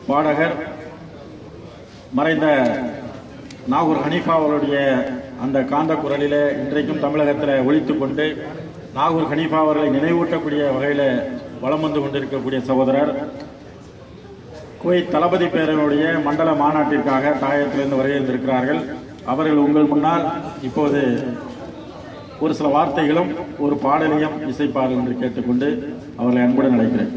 பாடகர் மறைந்த நாகூர் ஹனீஃபா அவருடைய அந்த காந்த குரலிலே இன்றைக்கும் தமிழகத்தில் ஒழித்துக் கொண்டு நாகூர் ஹனீஃபா அவர்களை நினைவூட்டக்கூடிய வகையில் வலம் வந்து கொண்டிருக்கக்கூடிய சகோதரர் குவைத் தளபதி பேரனுடைய மண்டல மாநாட்டிற்காக தாயத்திலிருந்து வருகின்றிருக்கிறார்கள் அவர்கள் உங்கள் முன்னால் இப்போது ஒரு சில வார்த்தைகளும் ஒரு பாடலையும் இசைப்பார்கள் என்று கேட்டுக்கொண்டு அவர்களை அன்புடன் அழைக்கிறேன்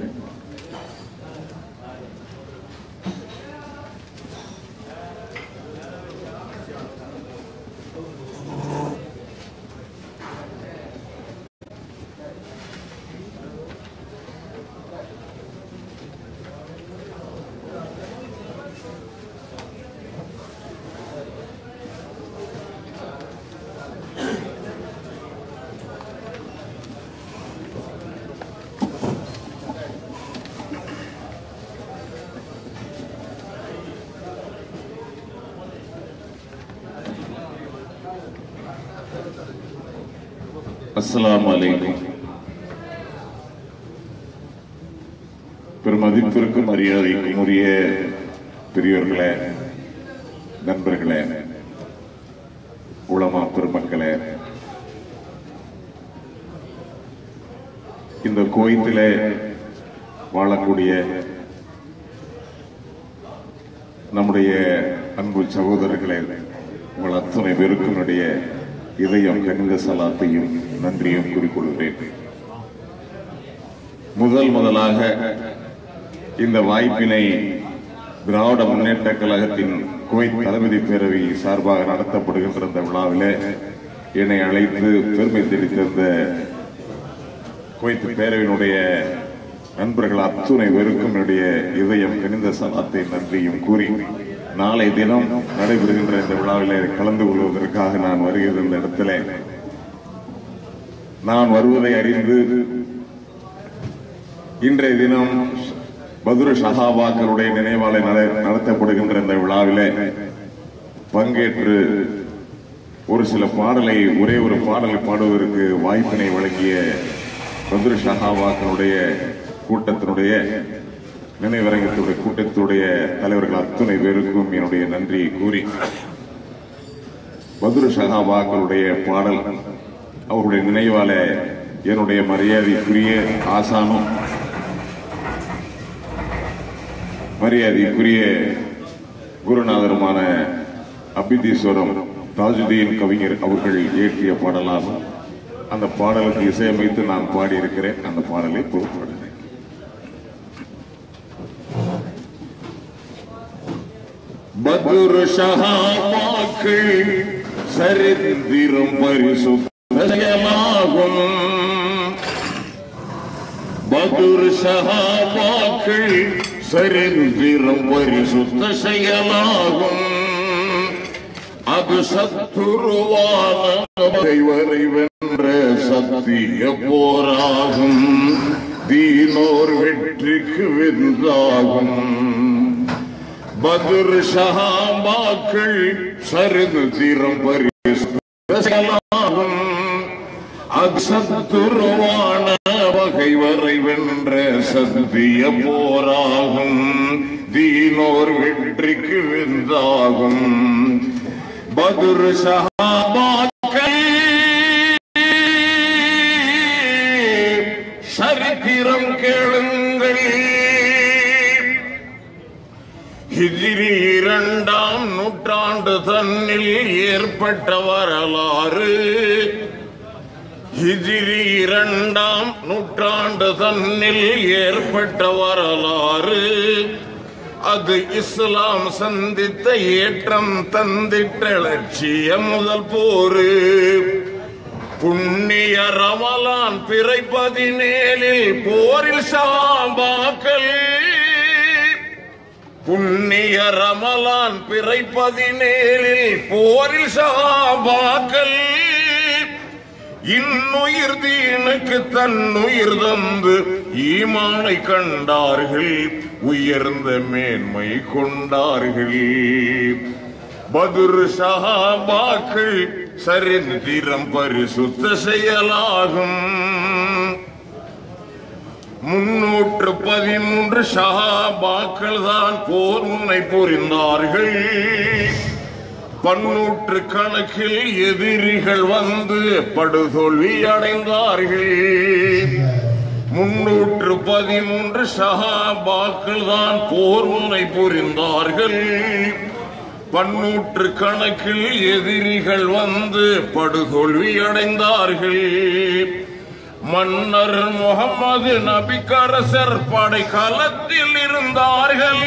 அஸ்ஸலாமு அலைக்கும் பெருமதிப்பிற்கும் மரியாதைக்கும் உரிய பெரியோர்களே நண்பர்களே உளமா பெருமக்களே இந்த கோயத்திலே வாழக்கூடிய நம்முடைய அன்பு சகோதரர்களே உங்கள் அத்தனை பேருக்கும் என்னுடைய இதயம் கனிந்த சலாத்தையும் நன்றியும் கூறிக்கொள்கிறேன் முதல் முதலாக இந்த வாய்ப்பினை திராவிட முன்னேற்ற கழகத்தின் குவைத் தளபதி பேரவை சார்பாக நடத்தப்படுகின்ற இந்த விழாவிலே என்னை அழைத்து பெருமை தெரிவித்திருந்த குவைத் பேரவையினுடைய நண்பர்கள் அத்துணை பேருக்கும் என்னுடைய இதயம் கனிந்த சலாத்தை நன்றியும் கூறி நாளை தினம் நடைபெறுகின்ற இந்த விழாவிலே கலந்து கொள்வதற்காக நான் வருகிற இந்த இடத்திலே நான் வருவதை அறிந்து இன்றைய தினம் பதுர சஹாபாக்களுடைய நினைவாலை நட- நடத்தப்படுகின்ற இந்த விழாவிலே பங்கேற்று ஒரு சில பாடலை ஒரே ஒரு பாடலை பாடுவதற்கு வாய்ப்பினை வழங்கிய பதுர சஹாபாக்களுடைய கூட்டத்தினுடைய நினைவரங்கத்துடைய கூட்டத்துடைய தலைவர்கள் அத்துணை பேருக்கும் என்னுடைய நன்றியை கூறி பதுர சகாபாக்களுடைய பாடல் அவருடைய நினைவால என்னுடைய மரியாதைக்குரிய ஆசானும் மரியாதைக்குரிய குருநாதருமான அபிதீஸ்வரம் தாஜுதீன் கவிஞர் அவர்கள் இயற்றிய பாடலாகும் அந்த பாடலுக்கு இசையமைத்து நான் பாடியிருக்கிறேன் அந்த பாடலை பொறுப்படுகிறேன் பதுர் ஷஹாபாக்கள் சரித்திரம் பரிசுத்தமாகும் பதுர் ஷஹாபாக்கள் சரித்திரம் பரிசுத்த செயலாகும் அது சத்துருவான வரை வென்ற சத்திய போராகும் தீனோர் வெற்றிக்கு விருந்தாகும் பதுர் ஷஹாபாக்கள் சரித்திரம் பரிசுத்தமாகும் அது சத்துருவான வகை வரை வென்ற சத்திய போராகும் தீனோர் வெற்றிக்கு விருந்தாகும் பதுர் ஷஹாபாக்கள் சரித்திரம் கேளுங்கள் ஹிஜ்ரி இரண்டாம் நூற்றாண்டு தன்னில் ஏற்பட்ட வரலாறு ஹிஜ்ரி இரண்டாம் நூற்றாண்டு தன்னில் ஏற்பட்ட வரலாறு அது இஸ்லாம் சந்தித்த ஏற்றம் தந்திட்ட லட்சிய முதல் போரு புண்ணிய ரமலான் பிறை பதினேழில் போரில் சாபாக்கள் புண்ணிய ரமலான் பிறை பதினேழில் போரில் சாபாக்கள் இன்னுயிர் தீனுக்கு தன்னுயிர் தந்து ஈமானை கண்டார்கள் உயர்ந்த மேன்மை கொண்டார்கள் பதுர் சஹாபாக்கள் சரிந்திரம் பரிசுத்த செயலாகும் முன்னூற்று பதிமூன்று ஷஹாபாக்கள் தான் போர் முனை புரிந்தார்கள் பன்னூற்று கணக்கில் எதிரிகள் வந்து படுதோல்வி அடைந்தார்கள் முன்னூற்று பதிமூன்று ஷஹாபாக்கள் தான் போர் முனை புரிந்தார்கள் பன்னூற்று கணக்கில் எதிரிகள் வந்து படுதோல்வி அடைந்தார்கள் மன்னர் முகமது நபிக்கரசர் படைக்காலத்தில் இருந்தார்கள்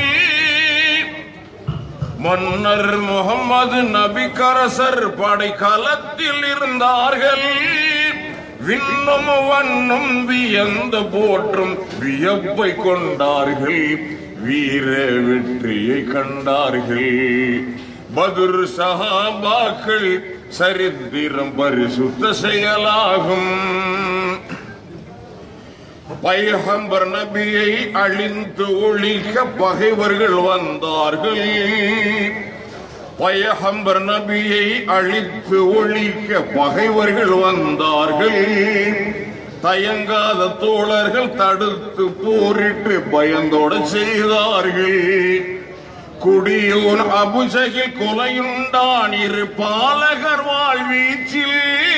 மன்னர் முகமது நபிக்கரசர் படைக்காலத்தில் இருந்தார்கள் விண்ணும் வண்ணும் வியந்து போற்றும் வியப்பை கொண்டார்கள் வீர வெற்றியை கண்டார்கள் பதுர் சஹாபாக்கள் சரித்திரம் பரிசுத்த செயலாகும் பைகம்பர் நபியை அழிந்து ஒழிக்க பகைவர்கள் வந்தார்கள் பயகம்பர் நபியை அழித்து ஒழிக்க பகைவர்கள் வந்தார்கள் தயங்காத தோழர்கள் தடுத்து போரிட்டு பயந்தோட செய்தார்கள் குடியோன் அபுஜகில் கொலையுண்டான் இரு பாலகர் வாழ்வீச்சில்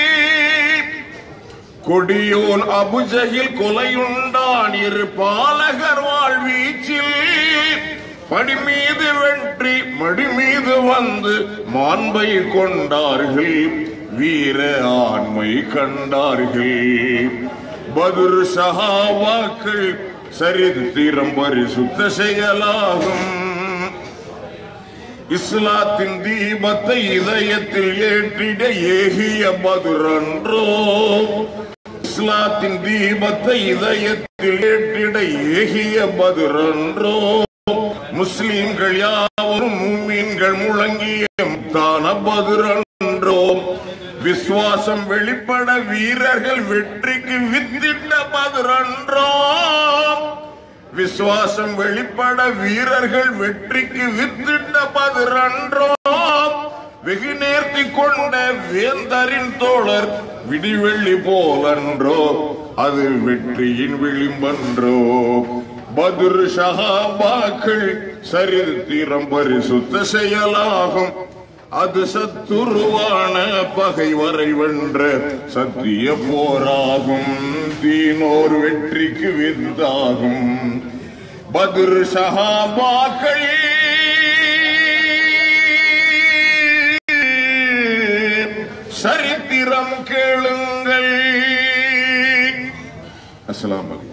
கொடியோன் அபுஜகில் கொலையுண்டான் இரு பாலகர் வாழ்வீச்சில் படி மீது வெற்றி மடி மீது வந்து மாண்பை கொண்டார்கள் வீர ஆண்மை கண்டார்கள் பதுர் சஹாவாக்கள் சரித்திரம் பரிசுத்த செயலாகும் இஸ்லாத்தின் தீபத்தை இதயத்தில் ஏற்றிட ஏகிய பதுரன்றோ இஸ்லாத்தின் தீபத்தை இதயத்தில் ஏற்றிட ஏகிய பதுரன்றோ முஸ்லிம்கள் யாவரும் மூமீன்கள் முழங்கிய தான பதுரன்றோ விசுவாசம் வெளிப்பட வீரர்கள் வெற்றிக்கு வித்திட்ட பதுரன்றோ விசுவாசம் வெளிப்பட வீரர்கள் வெற்றிக்கு வித்திட்ட பதிரன்றோ வெகு நேர்த்தி கொண்ட வேந்தரின் தோழர் விடிவெள்ளி போலன்றோ அது வெற்றியின் விளிம்பன்றோ பதுர் ஷஹாபாக்கள் சரித்திரம் பரிசுத்த செயலாகும் அது சத்துருவான பகைவரை வென்ற சத்திய போராகும் தீனோர் வெற்றிக்கு விருந்தாகும் பதுர் சஹாபாக்கள் சரித்திரம் கேளுங்கள் அஸ்ஸலாமு அலைக்கும்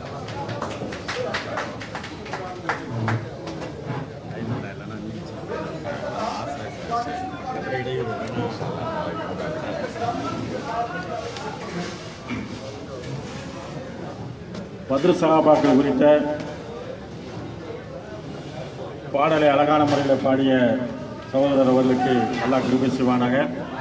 பத்ரு சகாபாக்கள் குறித்த பாடலை அழகான முறையில் பாடிய சகோதரர் அவர்களுக்கு நல்லா கிருபை செய்வானாக